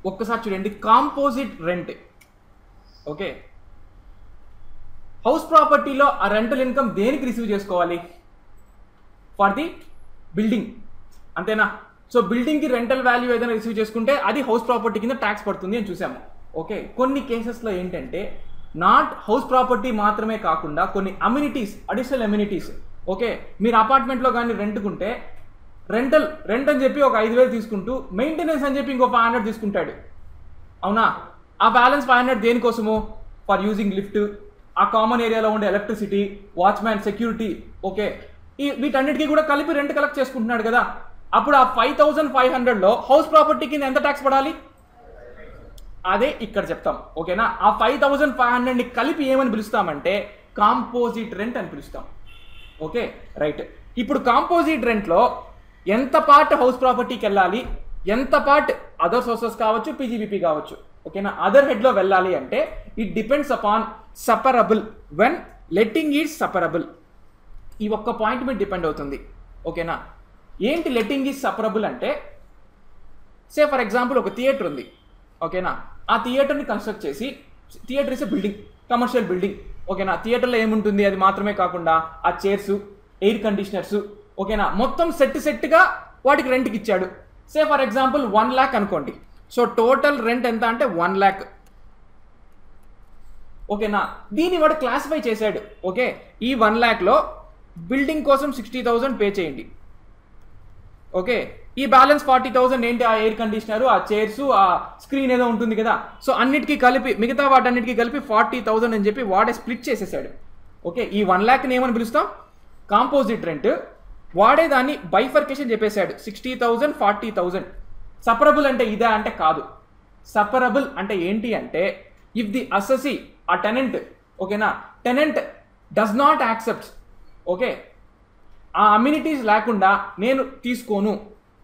ఒక్కసారి చూడండి composite rent okay house ప్రాపర్టీలో ఆ రెంటల్ ఇన్కమ్ దేనికి రిసీవ్ చేసుకోవాలి ఫర్ ది బిల్డింగ్ అంతేనా సో బిల్డింగ్కి రెంటల్ వాల్యూ ఏదైనా రిసీవ్ చేసుకుంటే అది హౌస్ ప్రాపర్టీ కింద ట్యాక్స్ పడుతుంది అని చూసాము ఓకే కొన్ని కేసెస్లో ఏంటంటే నాట్ హౌస్ ప్రాపర్టీ మాత్రమే కాకుండా కొన్ని అమ్యూనిటీస్ అడిషనల్ అమ్యూనిటీస్ ఓకే మీరు అపార్ట్మెంట్లో కానీ రెంట్కుంటే రెంటల్ రెంట్ అని చెప్పి ఒక ఐదు వేలు తీసుకుంటూ మెయింటెనెన్స్ అని చెప్పి ఇంకో ఫైవ్ హండ్రెడ్ తీసుకుంటాడు అవునా ఆ బ్యాలెన్స్ ఫైవ్ హండ్రెడ్ దేనికోసము ఫర్ యూజింగ్ లిఫ్ట్ ఆ కామన్ ఏరియాలో ఉండే ఎలక్ట్రిసిటీ వాచ్మ్యాన్ సెక్యూరిటీ ఓకే ఈ వీటన్నిటికీ కూడా కలిపి రెంట్ కలెక్ట్ చేసుకుంటున్నాడు కదా అప్పుడు ఆ ఫైవ్ థౌసండ్ ఫైవ్ హండ్రెడ్లో హౌస్ ప్రాపర్టీ కింద ఎంత ట్యాక్స్ పడాలి అదే ఇక్కడ చెప్తాం ఓకేనా ఆ ఫైవ్ థౌసండ్ ఫైవ్ హండ్రెడ్ని కలిపి ఏమని పిలుస్తామంటే కాంపోజిట్ రెంట్ అని పిలుస్తాం ఓకే రైట్ ఇప్పుడు కాంపోజిట్ రెంట్లో ఎంత పార్ట్ హౌస్ ప్రాపర్టీకి వెళ్ళాలి ఎంత పార్ట్ అదర్ సోర్సెస్ కావచ్చు పీజీబీపీ కావచ్చు ఓకేనా అదర్ హెడ్లో వెళ్ళాలి అంటే it depends upon separable when letting is separable ఈ ఒక్క పాయింట్ మీద డిపెండ్ అవుతుంది ఓకేనా ఏంటి లెట్టింగ్ ఈజ్ సపరబుల్ అంటే సే ఫర్ ఎగ్జాంపుల్ ఒక థియేటర్ ఉంది ఓకేనా ఆ థియేటర్ని కన్స్ట్రక్ట్ చేసి theatre is building commercial building ఓకేనా థియేటర్లో ఏముంటుంది అది మాత్రమే కాకుండా ఆ చైర్స్ ఎయిర్ కండిషనర్స్ ఓకేనా మొత్తం సెట్ సెట్గా వాటికి రెంట్కి ఇచ్చాడు say for example one lakh అనుకోండి సో టోటల్ రెంట్ ఎంత అంటే వన్ ల్యాక్ ఓకేనా దీన్ని వాడు క్లాసిఫై చేశాడు ఓకే ఈ వన్ ల్యాక్లో బిల్డింగ్ కోసం సిక్స్టీ థౌజండ్ పే చేయండి ఓకే ఈ బ్యాలెన్స్ ఫార్టీ థౌసండ్ ఏంటి ఆ ఎయిర్ కండిషనర్ ఆ చైర్స్ ఆ స్క్రీన్ ఏదో ఉంటుంది కదా సో అన్నిటికీ కలిపి మిగతా వాటన్నిటికీ కలిపి ఫార్టీ థౌసండ్ అని చెప్పి వాడే స్ప్లిట్ చేసేసాడు ఓకే ఈ వన్ ల్యాక్ని ఏమని పిలుస్తాం కాంపోజిట్ రెంట్ వాడే దాన్ని బైఫర్కేషన్ చెప్పేశాడు sixty thousand forty thousand separable అంటే ఇదా అంటే కాదు సపరబుల్ అంటే ఏంటి అంటే ఇఫ్ ది అససి ఆ టెనెంట్ ఓకేనా tenant does not accept okay ఆ అమ్యూనిటీస్ లేకుండా నేను తీసుకోను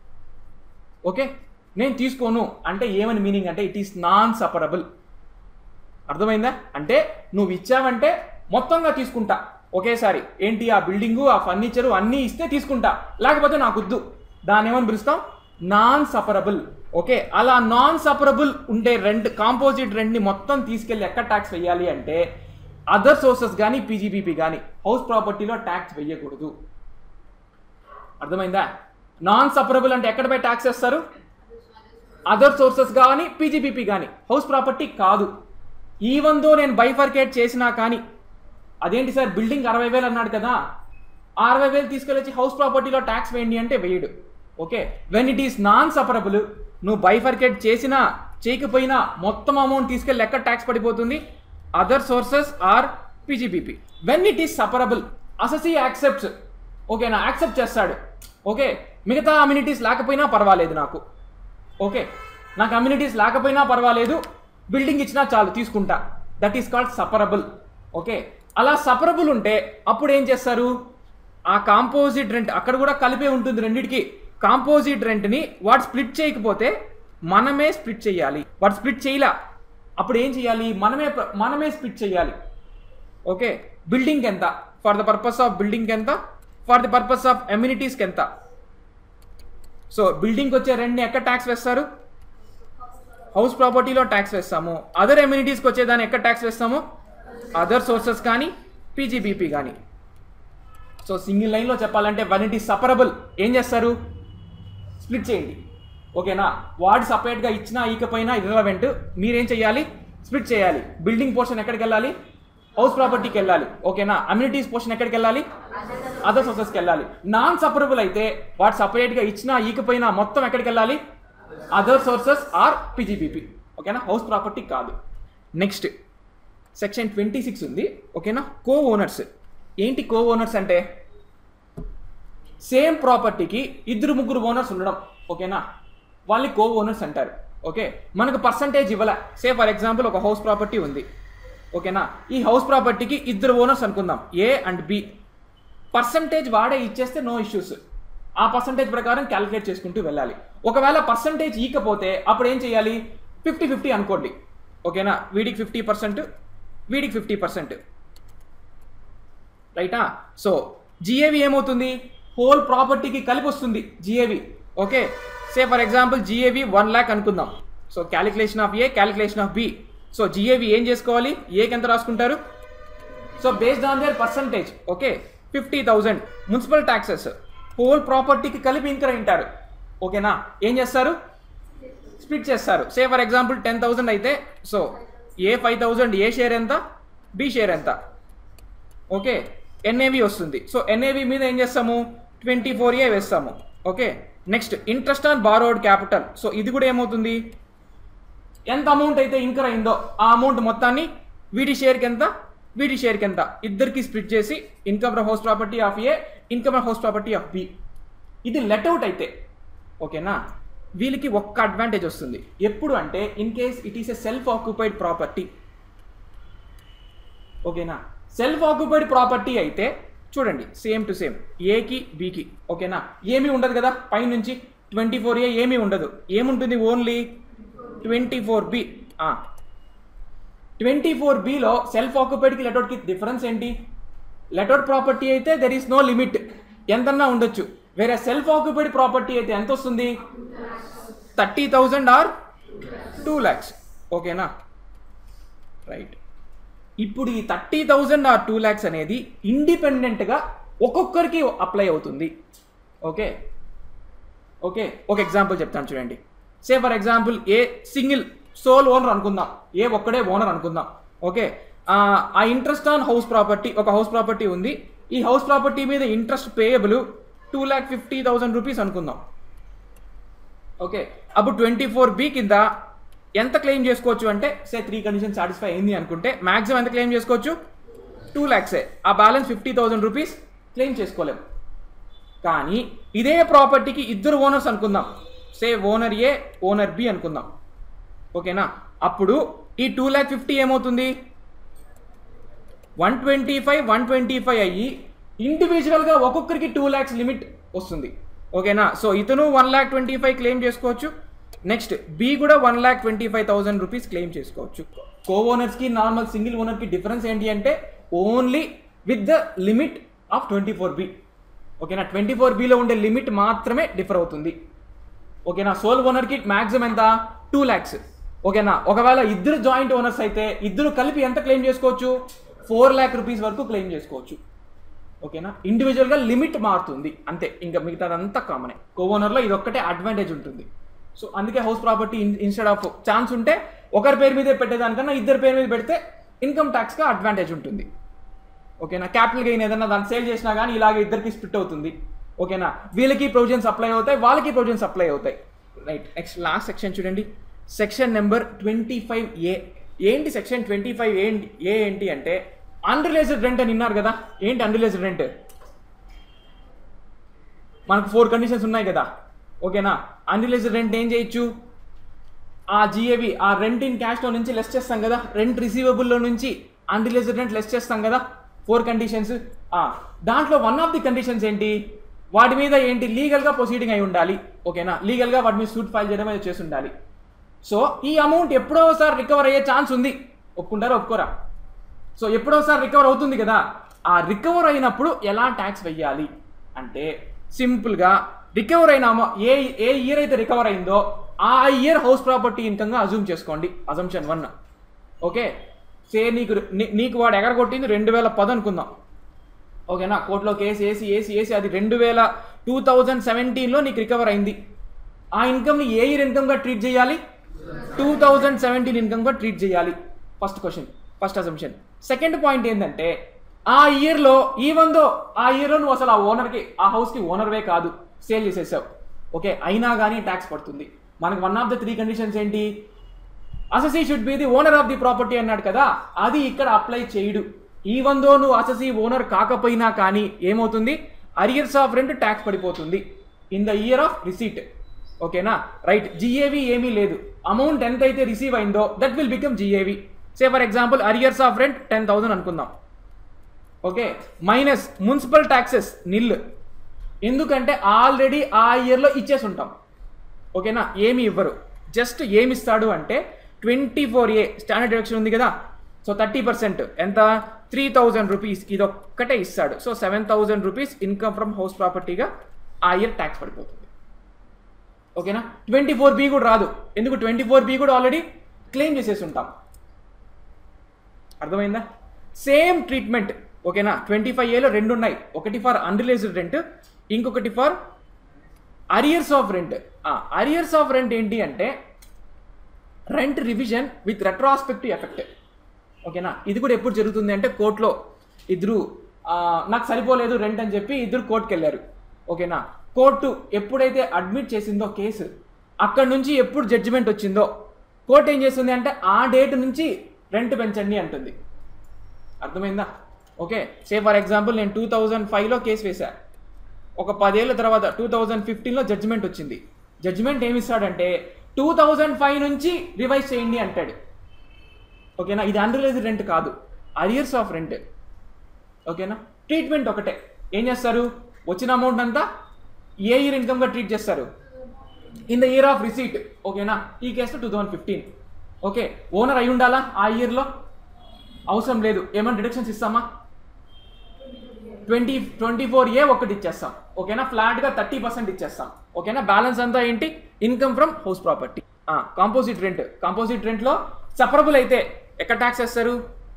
ఓకే నేను తీసుకోను అంటే ఏమని మీనింగ్ అంటే ఇట్ ఈస్ నాన్ సపరబుల్ అర్థమైందా అంటే నువ్వు ఇచ్చావంటే మొత్తంగా తీసుకుంటా ఒకేసారి ఏంటి ఆ బిల్డింగు ఆ ఫర్నిచరు అన్నీ ఇస్తే తీసుకుంటా లేకపోతే నాకు వద్దు దాన్ని ఏమని పిలుస్తాం నాన్ సపరబుల్ ఓకే అలా నాన్ సపరబుల్ ఉండే రెంట్ కాంపోజిట్ రెంట్ని మొత్తం తీసుకెళ్ళి ఎక్కడ ట్యాక్స్ వేయాలి అంటే అదర్ సోర్సెస్ కానీ పీజీబీపీ కానీ హౌస్ ప్రాపర్టీలో ట్యాక్స్ వేయకూడదు అర్థమైందా నాన్ సపరబుల్ అంటే ఎక్కడ పోయి ట్యాక్స్ వేస్తారు అదర్ సోర్సెస్ కానీ పీజీపీపీ కానీ హౌస్ ప్రాపర్టీ కాదు ఈవెన్ దో నేను బైఫర్కేట్ చేసినా కానీ అదేంటి సార్ బిల్డింగ్ అరవై వేలు అన్నాడు కదా ఆ అరవై వేలు తీసుకెళ్ళొచ్చి హౌస్ ప్రాపర్టీలో ట్యాక్స్ వేయండి అంటే వేయడు okay when it is non separable నువ్వు బైఫర్కేట్ చేసినా చేయకపోయినా మొత్తం అమౌంట్ తీసుకెళ్ళి ఎక్కడ ట్యాక్స్ పడిపోతుంది other sources or PGBP when it is separable assessee accepts ఓకేనా యాక్సెప్ట్ చేస్తాడు ఓకే మిగతా అమ్యూనిటీస్ లేకపోయినా పర్వాలేదు నాకు ఓకే నాకు అమ్యూనిటీస్ లేకపోయినా పర్వాలేదు బిల్డింగ్ ఇచ్చినా చాలు తీసుకుంటా that is called separable okay అలా సపరబుల్ ఉంటే అప్పుడు ఏం చేస్తారు ఆ కాంపోజిట్ రెంట్ అక్కడ కూడా కలిపే ఉంటుంది రెండింటికి కాంపోజిట్ రెంట్ని వాడు స్ప్లిట్ చేయకపోతే మనమే స్ప్లిట్ చేయాలి వాడు స్ప్లిట్ చేయలా అప్పుడు ఏం చేయాలి మనమే మనమే స్ప్లిట్ చేయాలి ఓకే బిల్డింగ్ ఎంత for the purpose of building ఎంత ఫర్ ది పర్పస్ ఆఫ్ అమ్యూనిటీస్కి ఎంత సో బిల్డింగ్కి వచ్చే రెంట్ని ఎక్కడ ట్యాక్స్ వేస్తారు హౌస్ ప్రాపర్టీలో ట్యాక్స్ వేస్తాము అదర్ అమ్యూనిటీస్కి వచ్చేదాన్ని ఎక్కడ ట్యాక్స్ వేస్తాము అదర్ సోర్సెస్ కానీ పీజీబీపీ కానీ సో సింగిల్ లైన్లో చెప్పాలంటే వన్ ఇట్ ఈస్ సపరబుల్ ఏం చేస్తారు స్ప్లిట్ చేయండి ఓకేనా వాడు సపరేట్గా ఇచ్చినా ఈకపోయినా ఇర్రలవెంట్ మీరేం చేయాలి స్ప్లిట్ చేయాలి బిల్డింగ్ పోర్షన్ ఎక్కడికి వెళ్ళాలి హౌస్ ప్రాపర్టీకి వెళ్ళాలి ఓకేనా అమ్యూనిటీస్ పోర్షన్ ఎక్కడికి వెళ్ళాలి అదర్ సోర్సెస్కి వెళ్ళాలి నాన్ సపరబుల్ అయితే వాడు సపరేట్గా ఇచ్చినా ఈకపోయినా మొత్తం ఎక్కడికి వెళ్ళాలి అదర్ సోర్సెస్ ఆర్ పీజీబీపీ ఓకేనా హౌస్ ప్రాపర్టీ కాదు నెక్స్ట్ సెక్షన్ ట్వంటీ సిక్స్ ఉంది ఓకేనా కో ఓనర్స్ ఏంటి కో ఓనర్స్ అంటే సేమ్ ప్రాపర్టీకి ఇద్దరు ముగ్గురు ఓనర్స్ ఉండడం ఓకేనా వాళ్ళని కో ఓనర్స్ అంటారు ఓకే మనకు పర్సంటేజ్ ఇవ్వాల సే ఫర్ ఎగ్జాంపుల్ ఒక హౌస్ ప్రాపర్టీ ఉంది ఓకేనా ఈ హౌస్ ప్రాపర్టీకి ఇద్దరు ఓనర్స్ అనుకుందాం ఏ అండ్ బి పర్సంటేజ్ వాడే ఇచ్చేస్తే నో ఇష్యూస్ ఆ పర్సంటేజ్ ప్రకారం క్యాలిక్యులేట్ చేసుకుంటూ వెళ్ళాలి ఒకవేళ పర్సంటేజ్ ఈకపోతే అప్పుడు ఏం చేయాలి ఫిఫ్టీ ఫిఫ్టీ అనుకోండి ఓకేనా వీడికి ఫిఫ్టీ పర్సెంట్ వీడికి ఫిఫ్టీ పర్సెంట్ రైటా సో జిఏవి ఏమవుతుంది హోల్ ప్రాపర్టీకి కలిపి వస్తుంది GAV okay say for example GAV one lakh అనుకుందాం so calculation of A calculation of B so GAV ఏం చేసుకోవాలి ఏకి ఎంత రాసుకుంటారు so based on their percentage okay fifty thousand municipal taxes whole ప్రాపర్టీకి కలిపి ఇంకర్ అయింటారు ఓకేనా ఏం చేస్తారు స్ప్లిట్ చేస్తారు say for example ten thousand అయితే so A five thousand A share ఎంత బి షేర్ ఎంత ఓకే ఎన్ఏవి వస్తుంది సో ఎన్ఏవి మీద ఏం చేస్తాము ట్వంటీ ఫోర్ ఏ వేస్తాము okay next interest on borrowed capital so ఇది కూడా ఏమవుతుంది ఎంత అమౌంట్ అయితే ఇంకర్ అయిందో ఆ అమౌంట్ మొత్తాన్ని వీడి షేర్కి ఎంత వీడి షేర్కి ఎంత ఇద్దరికి స్ప్లిట్ చేసి income from house property of A income from house property of B ఇది లెట్అవుట్ అయితే ఓకేనా వీళ్ళకి ఒక్క అడ్వాంటేజ్ వస్తుంది ఎప్పుడు అంటే in case it is a self occupied property ఓకేనా సెల్ఫ్ ఆక్యుపైడ్ ప్రాపర్టీ అయితే చూడండి సేమ్ టు సేమ్ ఏకి బికి ఓకేనా ఏమీ ఉండదు కదా పైనుంచి ట్వంటీ ఫోర్ ఏ ఏమీ ఉండదు ఏముంటుంది only twenty four B twenty four బిలో సెల్ఫ్ ఆక్యుపైడ్కి లెటౌట్కి డిఫరెన్స్ ఏంటి లెటౌట్ ప్రాపర్టీ అయితే దెర్ ఈస్ నో లిమిట్ ఎంతన్నా ఉండొచ్చు వేరే సెల్ఫ్ ఆక్యుపైడ్ ప్రాపర్టీ అయితే ఎంత వస్తుంది thirty thousand or two lakhs ఓకేనా రైట్ ఇప్పుడు ఈ thirty thousand or two lakhs అనేది ఇండిపెండెంట్గా ఒక్కొక్కరికి అప్లై అవుతుంది ఓకే ఓకే ఒక ఎగ్జాంపుల్ చెప్తాను చూడండి say for example a single sole owner అనుకుందాం ఏ ఒక్కడే ఓనర్ అనుకుందాం ఓకే ఆ ఇంట్రెస్ట్ ఆన్ హౌస్ ప్రాపర్టీ ఒక హౌస్ ప్రాపర్టీ ఉంది ఈ హౌస్ ప్రాపర్టీ మీద interest payable two lakh fifty thousand rupees అనుకుందాం ఓకే అప్పుడు ట్వంటీ ఫోర్ బి కింద ఎంత క్లెయిమ్ చేసుకోవచ్చు అంటే సే త్రీ కండిషన్ సాటిస్ఫై అయింది అనుకుంటే మాక్సిమం ఎంత క్లెయిమ్ చేసుకోవచ్చు టూ ల్యాక్సే ఆ balance fifty thousand rupees claim చేసుకోలేము కానీ ఇదే ప్రాపర్టీకి ఇద్దరు ఓనర్స్ అనుకుందాం say owner A owner B అనుకుందాం ఓకేనా అప్పుడు ఈ టూ ల్యాక్ ఫిఫ్టీ ఏమవుతుంది one twenty five one twenty five అయ్యి ఇండివిజువల్గా ఒక్కొక్కరికి టూ ల్యాక్స్ లిమిట్ వస్తుంది ఓకేనా సో ఇతను one lakh twenty five claim చేసుకోవచ్చు నెక్స్ట్ బి కూడా one lakh twenty five thousand rupees claim చేసుకోవచ్చు కో ఓనర్స్కి నార్మల్ సింగిల్ ఓనర్కి డిఫరెన్స్ ఏంటి అంటే only with the limit of twenty four B ఓకేనా ట్వంటీ ఫోర్ బిలో ఉండే లిమిట్ మాత్రమే డిఫర్ అవుతుంది ఓకేనా సోల్ ఓనర్కి మ్యాక్సిమం ఎంత టూ ల్యాక్స్ ఓకేనా ఒకవేళ ఇద్దరు జాయింట్ ఓనర్స్ అయితే ఇద్దరు కలిపి ఎంత క్లెయిమ్ చేసుకోవచ్చు ఫోర్ ల్యాక్ రూపీస్ వరకు క్లెయిమ్ చేసుకోవచ్చు ఓకేనా ఇండివిజువల్గా లిమిట్ మారుతుంది అంతే ఇంకా మిగతాదంతా కామనే కో ఓనర్లో ఇది ఒక్కటే అడ్వాంటేజ్ ఉంటుంది సో అందుకే house property instead of chance ఉంటే ఒకరి పేరు మీదే పెట్టేదానికన్నా ఇద్దరు పేరు మీద పెడితే ఇన్కమ్ ట్యాక్స్గా అడ్వాంటేజ్ ఉంటుంది ఓకేనా క్యాపిటల్ గెయిన్ ఏదన్నా దాన్ని సేల్ చేసినా కానీ ఇలాగ ఇద్దరికి స్ప్లిట్ అవుతుంది ఓకేనా వీళ్ళకి ప్రొవిజన్స్ అప్లై అవుతాయి వాళ్ళకి ప్రొవిజన్స్ అప్లై అవుతాయి రైట్ నెక్స్ట్ లాస్ట్ సెక్షన్ చూడండి section number twenty five A ఏంటి సెక్షన్ ట్వంటీ ఫైవ్ ఏంటి ఏ ఏంటి అంటే అన్రిలేటెడ్ రెంట్ అని విన్నారు కదా ఏంటి అన్రిలేటెడ్ రెంట్ మనకు ఫోర్ కండిషన్స్ ఉన్నాయి కదా ఓకేనా అన్రిలేటెడ్ రెంట్ ఏం చేయొచ్చు ఆ జిఏవి ఆ రెంట్ ఇన్ క్యాష్లో నుంచి లెస్ చేస్తాం కదా రెంట్ రిసీవబుల్లో నుంచి అన్రిలేటెడ్ రెంట్ లెస్ చేస్తాం కదా ఫోర్ కండిషన్స్ దాంట్లో వన్ ఆఫ్ ది కండిషన్స్ ఏంటి వాటి మీద ఏంటి లీగల్గా ప్రొసీడింగ్ అయి ఉండాలి ఓకేనా లీగల్గా వాటి మీద సూట్ ఫైల్ చేయడం అనేది చేసి ఉండాలి సో ఈ అమౌంట్ ఎప్పుడో ఒకసారి రికవర్ అయ్యే ఛాన్స్ ఉంది ఒప్పుకుంటారా ఒప్పుకోరా సో ఎప్పుడో ఒకసారి రికవర్ అవుతుంది కదా ఆ రికవర్ అయినప్పుడు ఎలా ట్యాక్స్ వెయ్యాలి అంటే సింపుల్గా రికవర్ అయిన అమ- ఏ ఏ ఇయర్ అయితే రికవర్ అయిందో ఆ ఇయర్ హౌస్ ప్రాపర్టీ ఇన్కమ్గా అజూమ్ చేసుకోండి అజంప్షన్ వన్ ఓకే సే నీకు నీ- నీకు వాడు ఎగర కొట్టింది రెండు వేల పది అనుకుందాం ఓకేనా కోర్టులో కేసు వేసి వేసి వేసి అది రెండు వేల టూ థౌజండ్ సెవెంటీన్లో నీకు రికవర్ అయింది ఆ ఇన్కమ్ని ఏ ఇయర్ ఇన్కమ్గా ట్రీట్ చేయాలి టూ థౌజండ్ సెవెంటీన్ ఇన్కమ్గా ట్రీట్ చేయాలి first question first assumption second point ఏంటంటే ఆ ఇయర్లో ఈవెన్ దో ఆ ఇయర్లో నువ్వు అసలు ఆ ఓనర్కి ఆ హౌస్కి ఓనర్వే కాదు సేల్ చేసేసావు ఓకే అయినా కానీ ట్యాక్స్ పడుతుంది మనకి one of the three conditions ఏంటి assessee should be the owner of the property అన్నాడు కదా అది ఇక్కడ అప్లై చేయడు ఈవెన్ దో నువ్వు అససీ ఓనర్ కాకపోయినా కానీ ఏమవుతుంది అరియర్స్ ఆఫ్ రెంట్ ట్యాక్స్ పడిపోతుంది in the year of receipt ఓకేనా రైట్ జిఏవి ఏమీ లేదు అమౌంట్ ఎంత అయితే రిసీవ్ అయిందో that will become GAV say for example arrears of rent ten thousand అనుకుందాం okay minus municipal taxes nil ఎందుకంటే ఆల్రెడీ ఆ ఇయర్లో ఇచ్చేసి ఉంటాం ఓకేనా ఏమి ఇవ్వరు జస్ట్ ఏమి ఇస్తాడు అంటే twenty four A standard deduction ఉంది కదా సో థర్టీ పర్సెంట్ ఎంత త్రీ థౌజండ్ రూపీస్ ఇది ఒక్కటే ఇస్తాడు so seven thousand rupees income from house ప్రాపర్టీగా ఆ ఇయర్ ట్యాక్స్ పడిపోతుంది ఓకేనా ట్వంటీ ఫోర్ బి కూడా రాదు ఎందుకు ట్వంటీ ఫోర్ బి కూడా ఆల్రెడీ క్లెయిమ్ చేసేసి ఉంటాం అర్థమైందా సేమ్ ట్రీట్మెంట్ ఓకేనా ట్వంటీ ఫైవ్ ఏలో రెండు ఉన్నాయి ఒకటి ఫర్ అన్రిలేజ్డ్ రెంట్ ఇంకొకటి for arrears of rent arrears of rent ఏంటి అంటే rent revision with retrospective effect ఓకేనా ఇది కూడా ఎప్పుడు జరుగుతుంది అంటే కోర్టులో ఇద్దరు ఆ, నాకు సరిపోలేదు రెంట్ అని చెప్పి ఇద్దరు కోర్టుకి వెళ్ళారు ఓకేనా కోర్టు ఎప్పుడైతే అడ్మిట్ చేసిందో కేసు అక్కడ నుంచి ఎప్పుడు జడ్జిమెంట్ వచ్చిందో కోర్టు ఏం చేస్తుంది అంటే ఆ డేట్ నుంచి రెంట్ పెంచండి అంటుంది అర్థమైందా ఓకే సే ఫర్ ఎగ్జాంపుల్ నేను టూ థౌజండ్ ఫైవ్లో కేసు వేశా ఒక పదేళ్ల తర్వాత టూ థౌజండ్ ఫిఫ్టీన్లో జడ్జిమెంట్ వచ్చింది జడ్జిమెంట్ ఏమి ఇస్తాడంటే టూ థౌజండ్ ఫైవ్ నుంచి రివైజ్ చేయండి అంటాడు ఓకేనా ఇది అన్రిలైజ్డ్ రెంట్ కాదు అరియర్స్ ఆఫ్ రెంట్ ఓకేనా ట్రీట్మెంట్ ఒకటే ఏం చేస్తారు వచ్చిన అమౌంట్ అంతా ఏ ఇయర్ ఇన్కమ్గా ట్రీట్ చేస్తారు in the year of receipt ఓకేనా ఈ case two thousand fifteen okay owner అయి ఉండాలా ఆ ఇయర్లో అవసరం లేదు ఏమైనా డిడక్షన్స్ ఇస్తామా ట్వంటీ ట్వంటీ ఫోర్ ఏ ఒకటి ఇచ్చేస్తాం ఓకేనా ఫ్లాట్గా థర్టీ పర్సెంట్ ఇచ్చేస్తాం ఓకేనా బ్యాలెన్స్ అంతా ఏంటి income from house property composite rent composite రెంట్లో సపరబుల్ అయితే ఎక్కడ ట్యాక్స్ వేస్తారు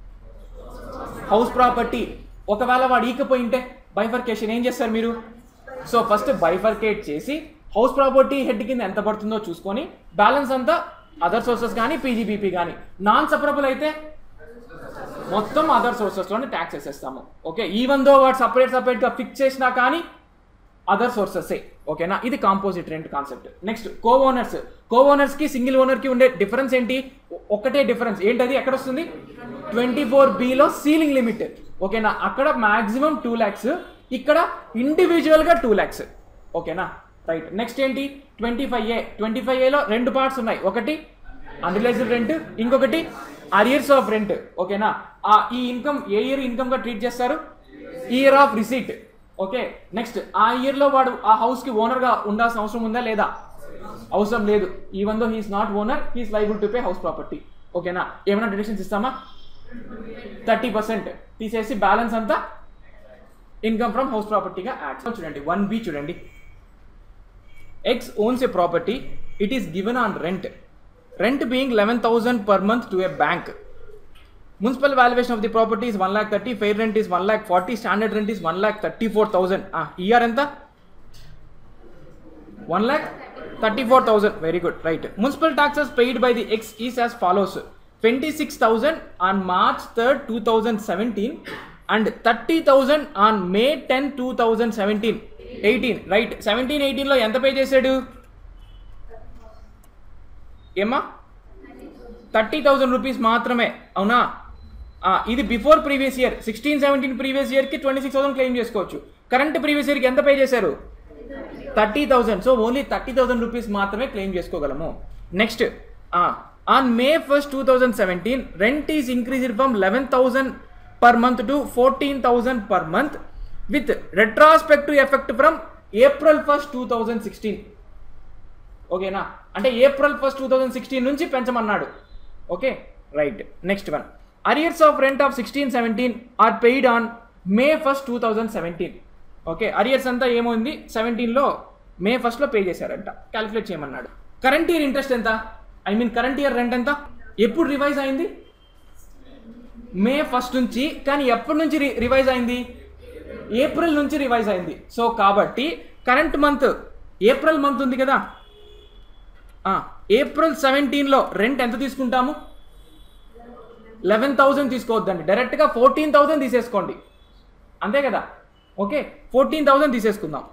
హౌస్ ప్రాపర్టీ ఒకవేళ వాడు ఈకపోయి ఉంటే బైఫర్కేషన్ ఏం చేస్తారు మీరు సో ఫస్ట్ బైఫర్కేట్ చేసి హౌస్ ప్రాపర్టీ హెడ్ కింద ఎంత పడుతుందో చూసుకొని బ్యాలెన్స్ అంతా అదర్ సోర్సెస్ కానీ పీజీబీపీ కానీ నాన్ సపరబుల్ అయితే మొత్తం అదర్ సోర్సెస్లోనే ట్యాక్స్ వేసేస్తాము ఓకే ఈవెన్ దో వాడు సపరేట్ సపరేట్గా ఫిక్స్ చేసినా కానీ అదర్ సోర్సెస్ ఓకేనా ఇది composite rent concept next co owners co owners కి సింగిల్ ఓనర్ కి ఉండే డిఫరెన్స్ ఏంటి ఒ- ఒకటే డిఫరెన్స్ ఏంటది ఎక్కడ వస్తుంది ట్వంటీ ఫోర్ బిలో సీలింగ్ లిమిట్ ఓకేనా అక్కడ మాక్సిమం టూ ల్యాక్స్ ఇక్కడ ఇండివిజువల్ గా టూ ల్యాక్స్ ఓకేనా రైట్ నెక్స్ట్ ఏంటి twenty five A twenty five ఏలో రెండు పార్ట్స్ ఉన్నాయి ఒకటి అన్రిలైజ్డ్ రెంట్ ఇంకొకటి అరియర్స్ ఆఫ్ రెంట్ ఓకేనా ఆ ఈ ఇన్కమ్ ఏ ఇయర్ ఇన్కమ్ గా ట్రీట్ చేస్తారు year of receipt okay next ఆ ఇయర్ లో వాడు ఆ హౌస్ కి ఓనర్ గా ఉండాల్సిన అవసరం ఉందా లేదా అవసరం లేదు even though he's not owner he's liable to pay house property ఓకేనా ఏమైనా డిడక్షన్స్ ఇస్తామా థర్టీ పర్సెంట్ తీసేసి బ్యాలెన్స్ అంతా ఇన్కమ్ ఫ్రమ్ హౌస్ ప్రాపర్టీగా యాడ్ చూడండి వన్ బి చూడండి X owns a property, it is given on rent. Rent being 11,000 per month to a bank. Municipal valuation of the property is 1 lakh 30, fair rent is 1 lakh 40, standard rent is 1 lakh 34,000. Ah, ER ఎంత 1 lakh 34,000. Very good, right. Municipal taxes paid by the X is as follows 26,000 on March 3rd, 2017 and 30,000 on May 10, 2017. 18 right seventeen ఎయిటీన్లో ఎంత pay చేశాడు ఏమ్మా thirty thousand rupees మాత్రమే అవునా ఆ, ఇది before previous year sixteen seventeen previous ఇయర్కి twenty six thousand claim చేసుకోవచ్చు కరెంట్ ప్రీవియస్ ఇయర్కి ఎంత పే చేశారు thirty thousand so only thirty thousand rupees మాత్రమే క్లెయిమ్ చేసుకోగలము next on May first two thousand seventeen rent is increased from eleven thousand per month to fourteen thousand per month with retrospective effect from April first two thousand sixteen ఓకేనా అంటే April first two thousand sixteen నుంచి పెంచమన్నాడు okay right next one arrears of rent of sixteen seventeen are paid on May first two thousand seventeen okay arrears అంతా ఏమైంది సెవెంటీన్లో May ఫస్ట్లో pay చేశారంట calculate చేయమన్నాడు current year interest ఎంత I mean current year rent ఎంత ఎప్పుడు revise అయింది మే ఫస్ట్ నుంచి కానీ ఎప్పటి నుంచి రి- రివైజ్ అయింది ఏప్రిల్ నుంచి రివైజ్ అయింది సో కాబట్టి కరెంట్ మంత్ ఏప్రిల్ మంత్ ఉంది కదా ఆ, ఏప్రిల్ సెవెంటీన్లో రెంట్ ఎంత తీసుకుంటాము లెవెన్ థౌజండ్ తీసుకోవద్దండి డైరెక్ట్గా ఫోర్టీన్ థౌజండ్ తీసేసుకోండి అంతే కదా ఓకే ఫోర్టీన్ థౌజండ్ తీసేసుకుందాం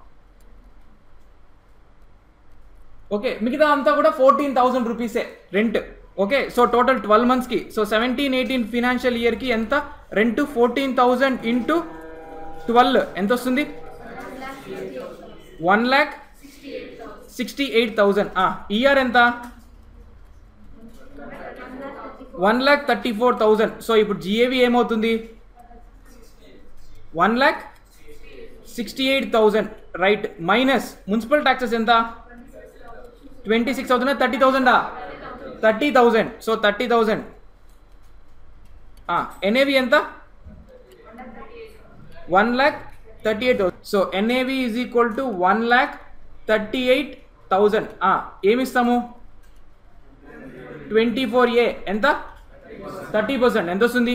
ఓకే మిగతా అంతా కూడా ఫోర్టీన్ థౌజండ్ రూపీసే rent okay so total twelve మంత్స్కి సో సెవెంటీన్ ఎయిటీన్ ఫినాన్షియల్ ఇయర్కి ఎంత rent fourteen thousand into twelve ఎంత వస్తుంది one lakh sixty eight thousand year ఎంత one lakh thirty four thousand so ఇప్పుడు జిఏవి ఏమవుతుంది one lakh sixty eight thousand right minus municipal taxes ఎంత twenty six thousand thirty థౌజండా thirty thousand so thirty thousand NAV ఎంత one lakh thirty eight so NAV is equal to one lakh thirty eight thousand ఏమిస్తాము twenty four A ఎంత thirty percent ఎంత వస్తుంది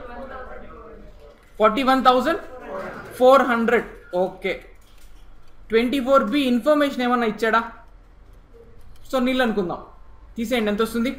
forty one thousand four hundred okay twenty four B information ఏమన్నా ఇచ్చాడా so నీళ్ళు అనుకుందాం తీసేయండి ఎంత వస్తుంది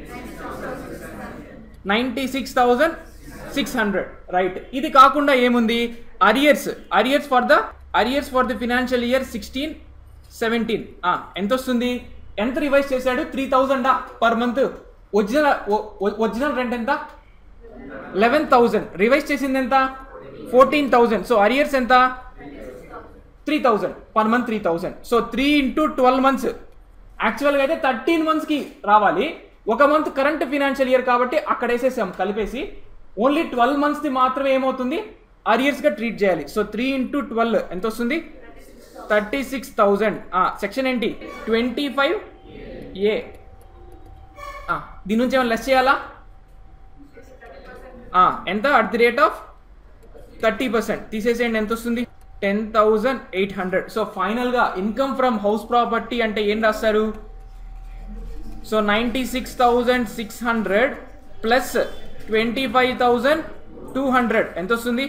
ninety six thousand six hundred right ఇది కాకుండా ఏముంది arrears arrears for the arrears for the financial year sixteen seventeen ఎంత వస్తుంది ఎంత రివైజ్ చేశాడు three థౌజండా per month original original rent ఎంత లెవెన్ థౌజండ్ రివైజ్ చేసింది ఎంత ఫోర్టీన్ థౌజండ్ సో అరియర్స్ ఎంత three thousand per month three thousand so three into twelve months యాక్చువల్గా అయితే థర్టీన్ మంత్స్కి రావాలి ఒక మంత్ కరెంట్ ఫినాన్షియల్ ఇయర్ కాబట్టి అక్కడ వేసేసాం కలిపేసి ఓన్లీ ట్వెల్వ్ మంత్స్ది మాత్రమే ఏమవుతుంది అరియర్స్గా ట్రీట్ చేయాలి సో త్రీ ఇంటూ ట్వెల్వ్ ఎంత వస్తుంది థర్టీ సిక్స్ థౌజండ్ సెక్షన్ ఏంటి ట్వంటీ ఫైవ్ ఏ దీని నుంచి ఏమైనా లెస్ చేయాలా ఆ, ఎంత at the rate of thirty percent తీసేసేయండి ఎంత వస్తుంది ten thousand eight hundred so ఫైనల్గా ఇన్కమ్ ఫ్రమ్ హౌస్ ప్రాపర్టీ అంటే ఏం రాస్తారు so ninety six thousand six hundred plus twenty five thousand two hundred ఎంత వస్తుంది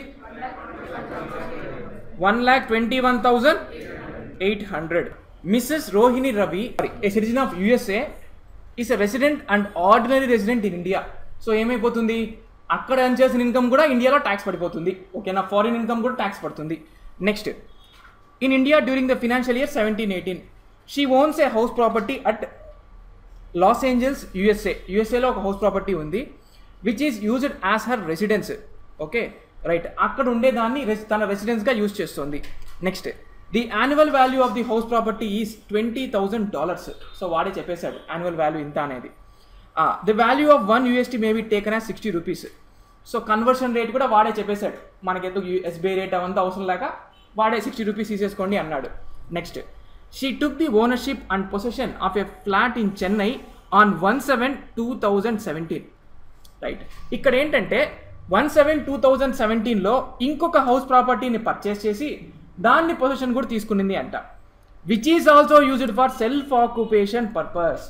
one lakh twenty one thousand eight hundred Mrs Rohini Ravi a citizen of USA is a resident and ordinary resident in India so ఏమైపోతుంది అక్కడ earn చేసిన income కూడా ఇండియాలో tax పడిపోతుంది ఓకేనా foreign income కూడా ట్యాక్స్ పడుతుంది next in India during the financial year seventeen eighteen she owns a house property at Los Angeles USA యుఎస్ఏలో ఒక హౌస్ ప్రాపర్టీ ఉంది which is used as her residence okay right అక్కడ ఉండేదాన్ని రెస్- తన రెసిడెన్స్గా యూజ్ చేస్తుంది next the annual value of the house property is twenty thousand dollars so వాడే చెప్పేశాడు యాన్యువల్ వాల్యూ ఇంత అనేది the value of one UST may be taken as sixty rupees so conversion rate కూడా వాడే చెప్పేశాడు మనకెందుకు ఎస్బీఐ రేట్ అవంతా అవసరం లేక వాడే సిక్స్టీ రూపీస్ తీసేసుకోండి అన్నాడు next she took the ownership and possession of a flat in Chennai on one seven two thousand seventeen right ఇక్కడ ఏంటంటే వన్ సెవెన్ టూ థౌజండ్ సెవెంటీన్లో ఇంకొక హౌస్ ప్రాపర్టీని పర్చేస్ చేసి దాన్ని పొజిషన్ కూడా తీసుకునింది అంట which is also used for self occupation purpose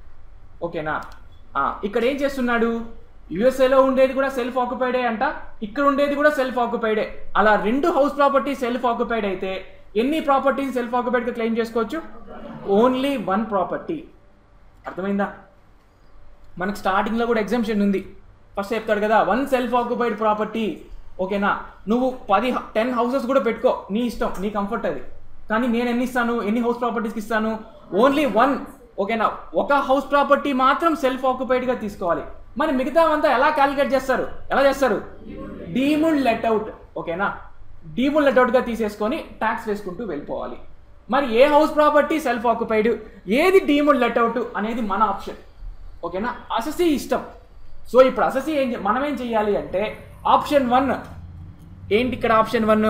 ఓకేనా ఆ, ఇక్కడ ఏం చేస్తున్నాడు యుఎస్ఏలో ఉండేది కూడా సెల్ఫ్ ఆక్యుపైడే అంట ఇక్కడ ఉండేది కూడా సెల్ఫ్ ఆక్యుపైడే అలా రెండు హౌస్ ప్రాపర్టీ సెల్ఫ్ ఆక్యుపైడ్ అయితే ఎన్ని ప్రాపర్టీని సెల్ఫ్ ఆక్యుపైడ్గా క్లెయిమ్ చేసుకోవచ్చు ఓన్లీ వన్ ప్రాపర్టీ అర్థమైందా మనకు స్టార్టింగ్లో కూడా ఎగ్జామ్షన్ ఉంది ఫస్ట్ చెప్తాడు కదా వన్ సెల్ఫ్ ఆక్యుపైడ్ ప్రాపర్టీ ఓకేనా నువ్వు పది టెన్ హౌసెస్ కూడా పెట్టుకో నీ ఇష్టం నీ కంఫర్ట్ అది కానీ నేను ఎన్ని ఇస్తాను ఎన్ని హౌస్ ప్రాపర్టీస్కి ఇస్తాను ఓన్లీ వన్ ఓకేనా ఒక హౌస్ ప్రాపర్టీ మాత్రం సెల్ఫ్ ఆక్యుపైడ్గా తీసుకోవాలి మరి మిగతావంతా ఎలా క్యాలిక్యులేట్ చేస్తారు ఎలా చేస్తారు డీముల్ లెట్అవుట్ ఓకేనా డీముల్ లెట్అవుట్గా తీసేసుకొని ట్యాక్స్ వేసుకుంటూ వెళ్ళిపోవాలి మరి ఏ హౌస్ ప్రాపర్టీ సెల్ఫ్ ఆక్యుపైడ్ ఏది డీముల్ లెట్అవుట్ అనేది మన ఆప్షన్ ఓకేనా అససి ఇష్టం సో ఇప్పుడు అససి ఏం చే- మనం ఏం చెయ్యాలి అంటే ఆప్షన్ వన్ ఏంటి ఇక్కడ ఆప్షన్ వన్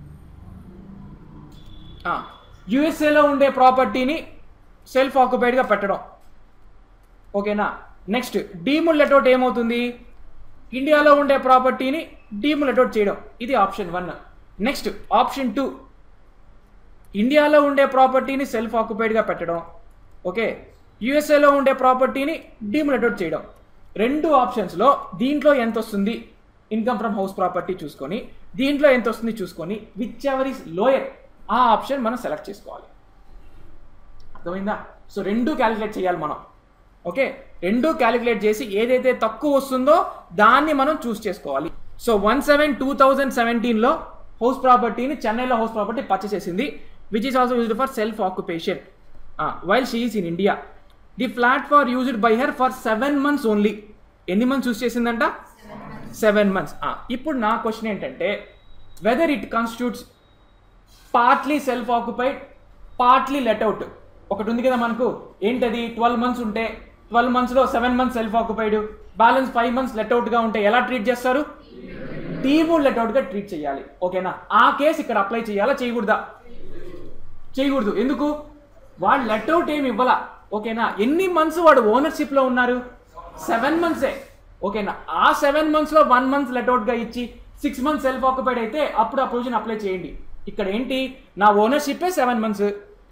యుఎస్ఏలో ఉండే ప్రాపర్టీని సెల్ఫ్ ఆక్యుపైడ్గా పెట్టడం ఓకేనా నెక్స్ట్ డీముల్లెటౌట్ ఏమవుతుంది ఇండియాలో ఉండే ప్రాపర్టీని డీముల్లెటౌట్ చేయడం ఇది option one next option two ఇండియాలో ఉండే ప్రాపర్టీని సెల్ఫ్ ఆక్యుపైడ్గా పెట్టడం ఓకే యుఎస్ఏలో ఉండే ప్రాపర్టీని డీములేటెడ్ చేయడం రెండు ఆప్షన్స్లో దీంట్లో ఎంత వస్తుంది ఇన్కమ్ ఫ్రమ్ హౌస్ ప్రాపర్టీ చూసుకొని దీంట్లో ఎంత వస్తుంది చూసుకొని విచ్ ఎవర్ ఇస్ లోయర్ ఆ ఆప్షన్ మనం సెలెక్ట్ చేసుకోవాలి అర్థమైందా సో రెండు క్యాలిక్యులేట్ చేయాలి మనం ఓకే రెండు క్యాలిక్యులేట్ చేసి ఏదైతే తక్కువ వస్తుందో దాన్ని మనం చూస్ చేసుకోవాలి so one seven two thousand సెవెంటీన్లో హౌస్ ప్రాపర్టీని చెన్నైలో హౌస్ ప్రాపర్టీ పర్చేస్ చేసింది which is also used for self occupation while she is in India the flat for used by her for seven months only ఎన్ని months use చేసిందంట seven months ఇప్పుడు నా question ఏంటంటే whether it constitutes partly self occupied partly let out ఒకటి ఉంది కదా మనకు ఏంటది ట్వెల్వ్ మంత్స్ ఉంటే ట్వెల్వ్ మంత్స్లో seven months self occupied balance five months లెట్అవుట్గా ఉంటే ఎలా ట్రీట్ చేస్తారు డీమూడ్ లెట్అవుట్గా ట్రీట్ చేయాలి ఓకేనా ఆ కేసు ఇక్కడ అప్లై చేయాలా చేయకూడదా చేయకూడదు ఎందుకు వాడు లెట్అవుట్ ఏమి ఇవ్వాల ఓకేనా ఎన్ని మంత్స్ వాడు ఓనర్షిప్లో ఉన్నారు సెవెన్ మంత్సే ఓకేనా ఆ సెవెన్ మంత్స్లో వన్ మంత్ లెట్అవుట్గా ఇచ్చి సిక్స్ మంత్స్ సెల్ఫ్ ఆక్యుపైడ్ అయితే అప్పుడు ఆ ప్రొవిజన్ అప్లై చేయండి ఇక్కడ ఏంటి నా ఓనర్షిప్పే సెవెన్ మంత్స్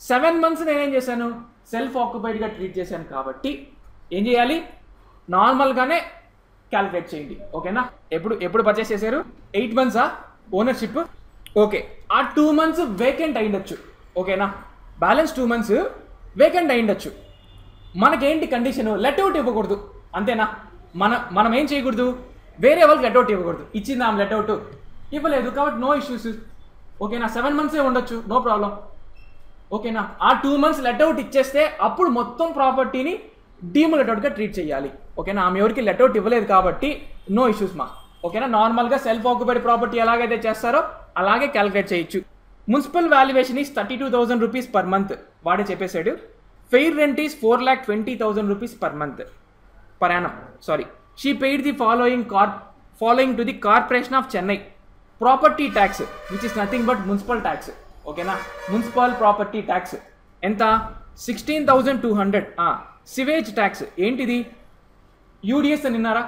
సెవెన్ మంత్స్ నేనేం చేశాను సెల్ఫ్ ఆక్యుపైడ్గా ట్రీట్ చేశాను కాబట్టి ఏం చేయాలి నార్మల్గానే క్యాలిక్యులేట్ చేయండి ఓకేనా ఎప్పుడు ఎప్పుడు పర్చేస్ చేశారు ఎయిట్ మంత్సా ఓనర్షిప్ ఓకే ఆ టూ మంత్స్ వేకెంట్ అయ్యిండొచ్చు ఓకేనా బ్యాలెన్స్ టూ మంత్స్ వేకెంట్ అయ్యిండొచ్చు మనకేంటి కండిషన్ లెట్అవుట్ ఇవ్వకూడదు అంతేనా మన మనం ఏం చేయకూడదు వేరే వాళ్ళకి లెట్అవుట్ ఇవ్వకూడదు ఇచ్చింది ఆమె లెట్అవుట్ ఇవ్వలేదు కాబట్టి నో ఇష్యూస్ ఓకేనా సెవెన్ మంత్సే ఉండొచ్చు నో ప్రాబ్లం ఓకేనా ఆ టూ మంత్స్ లెట్అవుట్ ఇచ్చేస్తే అప్పుడు మొత్తం ప్రాపర్టీని డీమ్ లెట్అవుట్గా ట్రీట్ చేయాలి ఓకేనా ఆమె ఎవరికి లెట్అవుట్ ఇవ్వలేదు కాబట్టి నో ఇష్యూస్ మా ఓకేనా నార్మల్గా సెల్ఫ్ ఆక్యుపైడ్ ప్రాపర్టీ ఎలాగైతే చేస్తారో అలాగే క్యాలిక్యులేట్ చేయొచ్చు municipal valuation is thirty two thousand rupees per month వాడే చెప్పేశాడు fair rent is four lakh twenty thousand rupees per month per annum sorry she paid the following car following to the corporation of Chennai property tax which is nothing but municipal tax ఓకేనా municipal property tax ఎంత sixteen thousand two hundred sewage tax ఏంటిది UDS అని విన్నారా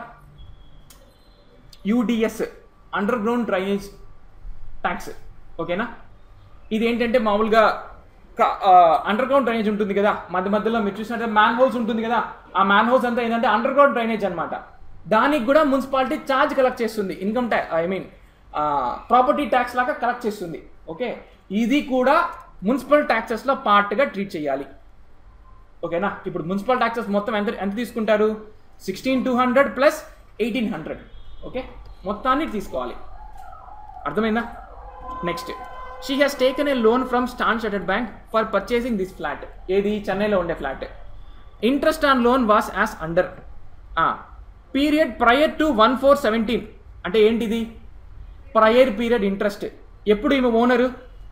UDS underground drainage tax ఓకేనా ఇది ఏంటంటే మామూలుగా under underground drainage ఉంటుంది కదా మధ్య మధ్యలో మీరు చూసినట్టే మ్యాన్ హోల్స్ ఉంటుంది కదా ఆ మ్యాన్ హోల్స్ అంతా ఏంటంటే అండర్ గ్రౌండ్ డ్రైనేజ్ అనమాట దానికి కూడా మున్సిపాలిటీ ఛార్జ్ కలెక్ట్ చేస్తుంది income tax I mean property tax లాగా కలెక్ట్ చేస్తుంది ఓకే ఇది కూడా మున్సిపల్ ట్యాక్సెస్లో పార్ట్గా ట్రీట్ చేయాలి ఓకేనా ఇప్పుడు మున్సిపల్ ట్యాక్సెస్ మొత్తం ఎంత ఎంత తీసుకుంటారు sixteen two hundred plus eighteen hundred okay మొత్తాన్ని తీసుకోవాలి అర్థమైందా next she has taken a loan from Standard షటెడ్ bank for purchasing this flat ఏది చెన్నైలో ఉండే flat interest on loan was as under period prior to one four seventeen అంటే ఏంటిది prior period interest ఎప్పుడు ఈమె owner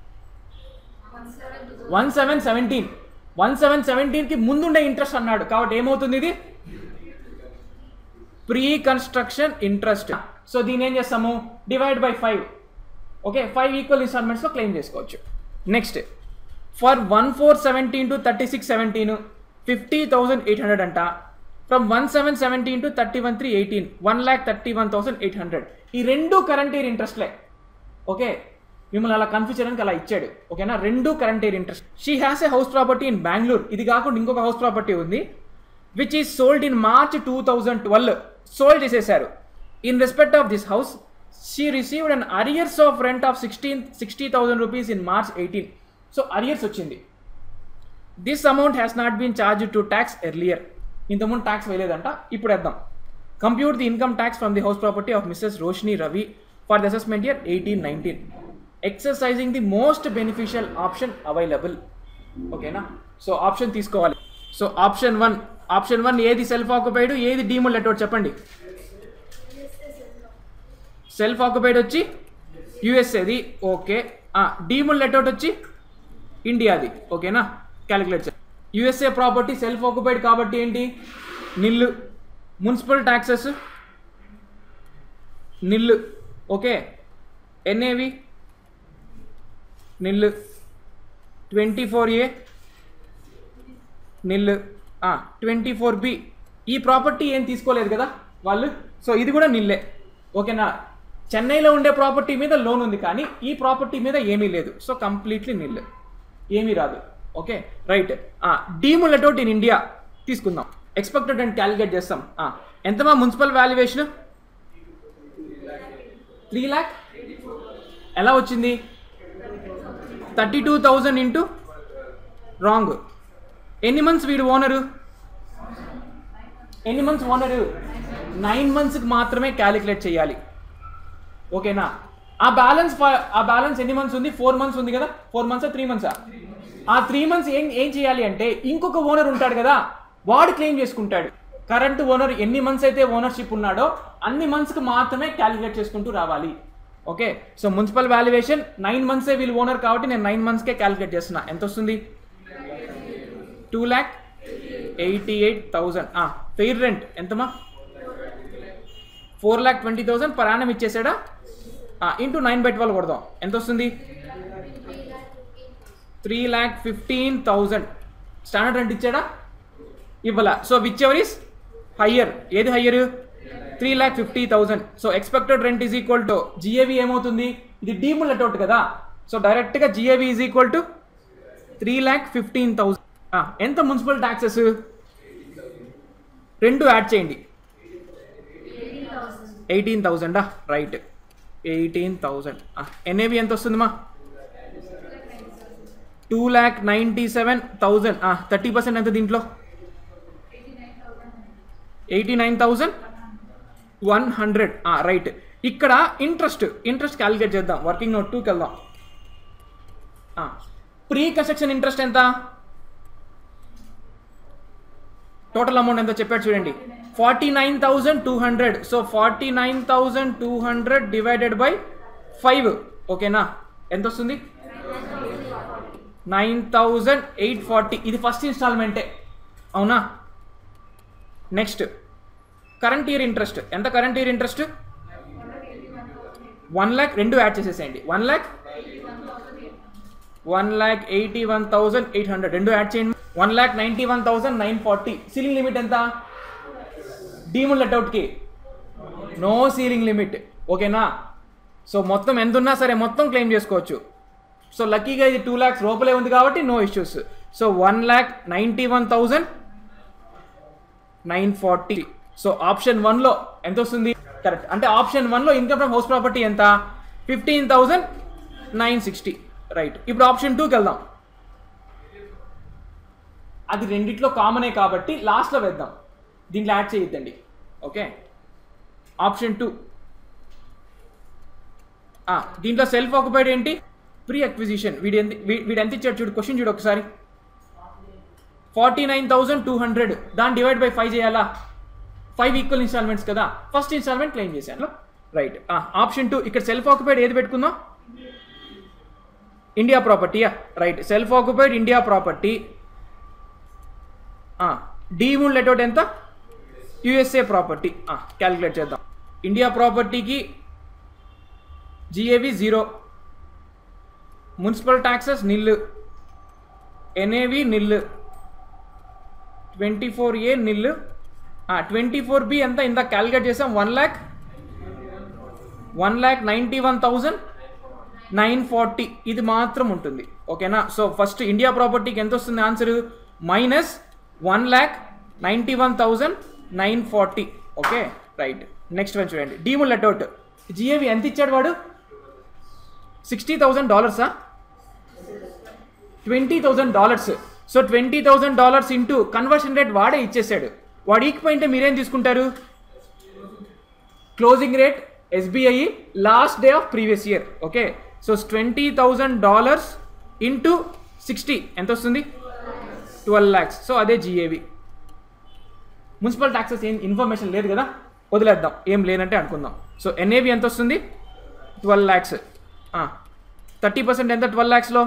one seven seventeen one seven సెవెంటీన్కి ముందుండే ఇంట్రెస్ట్ అన్నాడు కాబట్టి ఏమవుతుంది ఇది ప్రీ కన్స్ట్రక్షన్ ఇంట్రెస్ట్ సో దీని ఏం చేస్తాము divide by five okay five equal ఇన్స్టాల్మెంట్స్లో క్లెయిమ్ చేసుకోవచ్చు next for one four seventeen to thirty six seventeen fifty thousand eight hundred అంట from one seven seventeen to thirty one three eighteen one lakh thirty one thousand eight hundred ఈ రెండు current year ఇంట్రెస్ట్లే okay మిమ్మల్ని అలా confuse చేయడానికి అలా ఇచ్చాడు ఓకేనా రెండు current year interest she has a house property in Bengaluru ఇది కాకుండా ఇంకొక హౌస్ ప్రాపర్టీ ఉంది which is sold in March two thousand twelve sold చేసేసారు in respect of this house she received an arrears of rent of sixteen sixty thousand rupees in March eighteen so arrears వచ్చింది this amount has not been charge to tax earlier ఇంతకుముందు tax వేయలేదంట ఇప్పుడు వేద్దాం compute the income tax from the house property of Mrs Roshini Ravi for the assessment year eighteen nineteen exercising the most beneficial option available ఓకేనా so option తీసుకోవాలి so option one option one ఏది self occupied ఏది deemed let out చెప్పండి self occupied వచ్చి యుఎస్ఏది okay Demol let out వచ్చి ఇండియాది ఓకేనా calculate చేయాలి యుఎస్ఏ ప్రాపర్టీ సెల్ఫ్ ఆక్యుపైడ్ కాబట్టి ఏంటి nil municipal taxes nil okay NAV nil twenty four A nil twenty four B ఈ ప్రాపర్టీ ఏం తీసుకోలేదు కదా వాళ్ళు సో ఇది కూడా నిల్లే ఓకేనా చెన్నైలో ఉండే ప్రాపర్టీ మీద లోన్ ఉంది కానీ ఈ ప్రాపర్టీ మీద ఏమీ లేదు సో కంప్లీట్లీ నిల్లు ఏమీ రాదు okay right deemed let out in India తీసుకుందాం ఎక్స్పెక్టెడ్ అండ్ క్యాలిక్యులేట్ చేస్తాం ఆ, ఎంతమా మున్సిపల్ వాల్యుయేషన్ త్రీ ల్యాక్ ఎలా వచ్చింది thirty two thousand into wrong ఎన్ని మంత్స్ వీడు ఓనరు ఎన్ని మంత్స్ ఓనరు నైన్ మంత్స్కి మాత్రమే క్యాలిక్యులేట్ చేయాలి ఓకేనా ఆ బ్యాలెన్స్ ఆ బ్యాలెన్స్ ఎన్ని మంత్స్ ఉంది ఫోర్ మంత్స్ ఉంది కదా ఫోర్ మంత్స్ త్రీ మంత్సా ఆ త్రీ మంత్స్ ఏం ఏం చేయాలి అంటే ఇంకొక ఓనర్ ఉంటాడు కదా వాడు క్లెయిమ్ చేసుకుంటాడు కరెంట్ ఓనర్ ఎన్ని మంత్స్ అయితే ఓనర్షిప్ ఉన్నాడో అన్ని మంత్స్కి మాత్రమే క్యాలిక్యులేట్ చేసుకుంటూ రావాలి okay so municipal valuation nine మంత్సే వీళ్ళు ఓనర్ కాబట్టి నేను నైన్ మంత్స్కే క్యాలిక్యులేట్ చేస్తున్నా ఎంత వస్తుంది two lakh eighty eight thousand fair rent ఎంతమా four lakh twenty thousand per annum ఇచ్చేసాడా ఇంటూ నైన్ బై ట్వెల్వ్ కొడదాం ఎంత వస్తుంది three lakh fifteen thousand standard rent ఇచ్చాడా ఇవ్వాల so which ever is higher ఏది higher three lakh fifty thousand so expected rent is equal to GAV ఏమవుతుంది ఇది డీముల్ అటౌట్ కదా సో డైరెక్ట్గా GAV is equal to three lakh fifteen thousand ఎంత municipal taxes రెండు add చేయండి ఎయిటీన్ థౌజండా రైట్ ఎయిటీన్ థౌజండ్ ఎన్ఏవి ఎంత వస్తుందిమా two lakh ninety seven thousand thirty percent ఎంత దీంట్లో eighty nine thousand one hundred right ఇక్కడ ఇంట్రెస్ట్ ఇంట్రెస్ట్ క్యాలిక్యులేట్ చేద్దాం వర్కింగ్ నోట్ టూకి వెళ్దాం ప్రీ కన్స్ట్రక్షన్ ఇంట్రెస్ట్ ఎంత టోటల్ అమౌంట్ ఎంత చెప్పాడు చూడండి forty nine thousand two hundred so forty nine thousand two hundred divided by five ఓకేనా ఎంత వస్తుంది నైన్ థౌజండ్ ఎయిట్ ఫార్టీ ఇది ఫస్ట్ ఇన్స్టాల్మెంటే అవునా నెక్స్ట్ కరెంట్ ఇయర్ ఇంట్రెస్ట్ ఎంత current year interest one lakh రెండు యాడ్ చేసేసేయండి one lakh one lakh eighty one thousand eight hundred రెండు యాడ్ చేయండి one lakh ninety one thousand nine forty ceiling limit ఎంత డీముల్ లెట్అవుట్కి నో సీలింగ్ లిమిట్ ఓకేనా సో మొత్తం ఎంత ఉన్నా సరే మొత్తం క్లెయిమ్ చేసుకోవచ్చు సో లక్కీగా ఇది టూ ల్యాక్స్ లోపలే ఉంది కాబట్టి no issues so one lakh ninety one thousand nine forty so option వన్లో ఎంత వస్తుంది కరెక్ట్ అంటే ఆప్షన్ వన్లో ఇన్కమ్ ఫ్రమ్ హౌస్ ప్రాపర్టీ ఎంత fifteen thousand nine sixty right ఇప్పుడు ఆప్షన్ టూకి వెళ్దాం అది రెండిట్లో కామనే కాబట్టి లాస్ట్లో వేద్దాం దీంట్లో యాడ్ చేయొద్దండి ఓకే ఆప్షన్ టూ దీంట్లో సెల్ఫ్ ఆక్యుపైడ్ ఏంటి ప్రీ అక్విజిషన్ వీడి ఎంత వీ- వీడు ఎంత ఇచ్చాడు చూడు క్వశ్చన్ చూడు ఒకసారి forty nine thousand two hundred దాన్ని డివైడ్ బై ఫైవ్ చేయాలా ఫైవ్ ఈక్వల్ ఇన్స్టాల్మెంట్స్ కదా ఫస్ట్ ఇన్స్టాల్మెంట్ క్లెయిమ్ చేశాను రైట్ ఆప్షన్ టూ ఇక్కడ సెల్ఫ్ ఆక్యుపైడ్ ఏది పెట్టుకుందాం ఇండియా ప్రాపర్టీయా right self occupied India property deemed let out ఎంత యుఎస్ఏ ప్రాపర్టీ క్యాలిక్యులేట్ చేద్దాం ఇండియా ప్రాపర్టీకి GAV zero municipal taxes nil NAV nil twenty four A nil twenty four B ఎంత ఇంత calculate చేసాం one lakh one lakh ninety one thousand nine forty ఇది మాత్రం ఉంటుంది ఓకేనా సో ఫస్ట్ ఇండియా ప్రాపర్టీకి ఎంత వస్తుంది answer minus one lakh ninety one thousand nine forty okay right next one చూడండి డీముల్ లెట్అవుట్ జిఏవి ఎంత ఇచ్చాడు వాడు సిక్స్టీ థౌజండ్ డాలర్సా twenty thousand dollars so twenty thousand dollars into conversion rate వాడే ఇచ్చేసాడు వాడు ఈక్పోయింటే మీరేం తీసుకుంటారు closing rate SBI last day of previous year okay so twenty thousand dollars into sixty ఎంత వస్తుంది ట్వెల్వ్ ల్యాక్స్ సో అదే జిఏవి మున్సిపల్ ట్యాక్సెస్ ఏం ఇన్ఫర్మేషన్ లేదు కదా వదిలేద్దాం ఏం లేనంటే అనుకుందాం సో ఎన్ఏవి ఎంత వస్తుంది ట్వెల్వ్ ల్యాక్స్ థర్టీ పర్సెంట్ ఎంత ట్వెల్వ్ ల్యాక్స్లో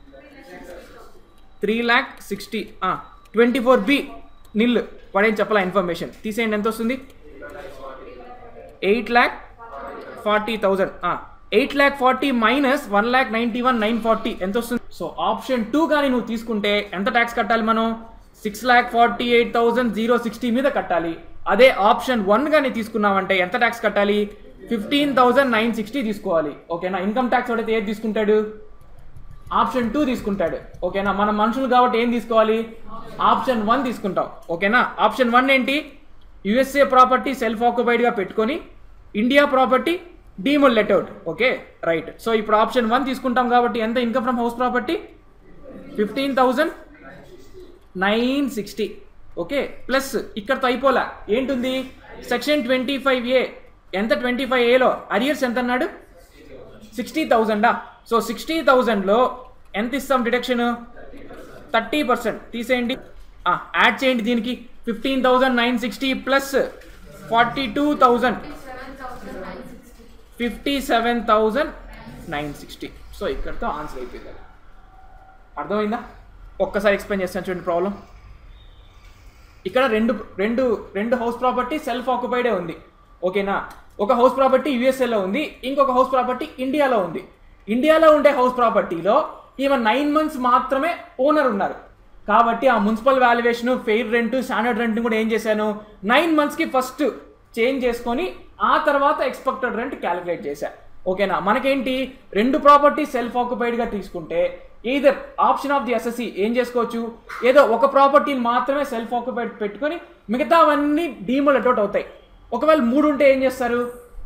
three lakh sixty twenty four B nil వాడేం చెప్పాలా ఇన్ఫర్మేషన్ తీసేయండి ఎంత వస్తుంది eight lakh forty thousand eight lakh forty minus one lakh ninety one nine forty ఎంత వస్తుంది సో ఆప్షన్ టూ కానీ నువ్వు తీసుకుంటే ఎంత ట్యాక్స్ కట్టాలి మనం six lakh forty eight thousand zero sixty మీద కట్టాలి అదే ఆప్షన్ వన్ కానీ తీసుకున్నామంటే ఎంత ట్యాక్స్ కట్టాలి ఫిఫ్టీన్ థౌజండ్ నైన్ సిక్స్టీ తీసుకోవాలి ఓకేనా ఇన్కమ్ ట్యాక్స్ వాడైతే ఏది తీసుకుంటాడు ఆప్షన్ టూ తీసుకుంటాడు ఓకేనా మన మనుషులు కాబట్టి ఏం తీసుకోవాలి ఆప్షన్ వన్ తీసుకుంటాం ఓకేనా ఆప్షన్ వన్ ఏంటి యుఎస్ఏ ప్రాపర్టీ సెల్ఫ్ ఆక్యుపైడ్గా పెట్టుకొని India property deemed let out okay right so ఇప్పుడు ఆప్షన్ వన్ తీసుకుంటాం కాబట్టి ఎంత income from house property fifteen thousand nine sixty okay plus ఇక్కడతో అయిపోలా ఏంటుంది సెక్షన్ ట్వంటీ ఫైవ్ ఏ ఎంత ట్వంటీ ఫైవ్ ఏలో అరియర్స్ ఎంత అన్నాడు సిక్స్టీ థౌజండా సో సిక్స్టీ థౌజండ్లో ఎంత ఇస్తాం డిడక్షన్ థర్టీ పర్సెంట్ తీసేయండి యాడ్ చేయండి దీనికి fifteen thousand nine sixty plus forty two thousand fifty seven thousand nine sixty so ఇక్కడితో ఆన్సర్ అయిపోయింది అర్థమైందా ఒక్కసారి ఎక్స్ప్లెయిన్ చేస్తాను చూడండి ప్రాబ్లం ఇక్కడ రెండు రెండు రెండు హౌస్ ప్రాపర్టీ సెల్ఫ్ ఆక్యుపైడే ఉంది ఓకేనా ఒక హౌస్ ప్రాపర్టీ యూఎస్ఏలో ఉంది ఇంకొక హౌస్ ప్రాపర్టీ ఇండియాలో ఉంది ఇండియాలో ఉండే హౌస్ ప్రాపర్టీలో ఈవెన్ నైన్ మంత్స్ మాత్రమే ఓనర్ ఉన్నారు కాబట్టి ఆ municipal valuation fair rent standard rent కూడా ఏం చేశాను నైన్ మంత్స్కి ఫస్ట్ చేంజ్ చేసుకొని ఆ తర్వాత ఎక్స్పెక్టెడ్ రెంట్ క్యాలిక్యులేట్ చేశా ఓకేనా మనకేంటి రెండు ప్రాపర్టీ సెల్ఫ్ ఆక్యుపైడ్గా తీసుకుంటే either option of the SSC ఏం చేసుకోవచ్చు ఏదో ఒక ప్రాపర్టీని మాత్రమే సెల్ఫ్ ఆక్యుపైడ్ పెట్టుకొని మిగతావన్నీ డీమోలెటౌట్ అవుతాయి ఒకవేళ మూడు ఉంటే ఏం చేస్తారు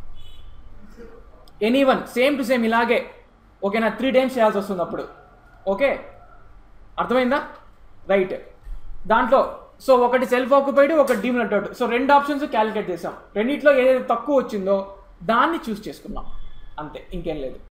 any one same to same ఇలాగే ఓకేనా త్రీ టైమ్స్ చేయాల్సి వస్తుంది అప్పుడు ఓకే అర్థమైందా రైట్ దాంట్లో సో ఒకటి సెల్ఫ్ ఆక్యుపైడ్ ఒకటి డీమోలెటౌట్ సో రెండు ఆప్షన్స్ క్యాలిక్యులేట్ చేసాం రెండిట్లో ఏదైతే తక్కువ వచ్చిందో దాన్ని చూస్ చేసుకున్నాం అంతే ఇంకేం లేదు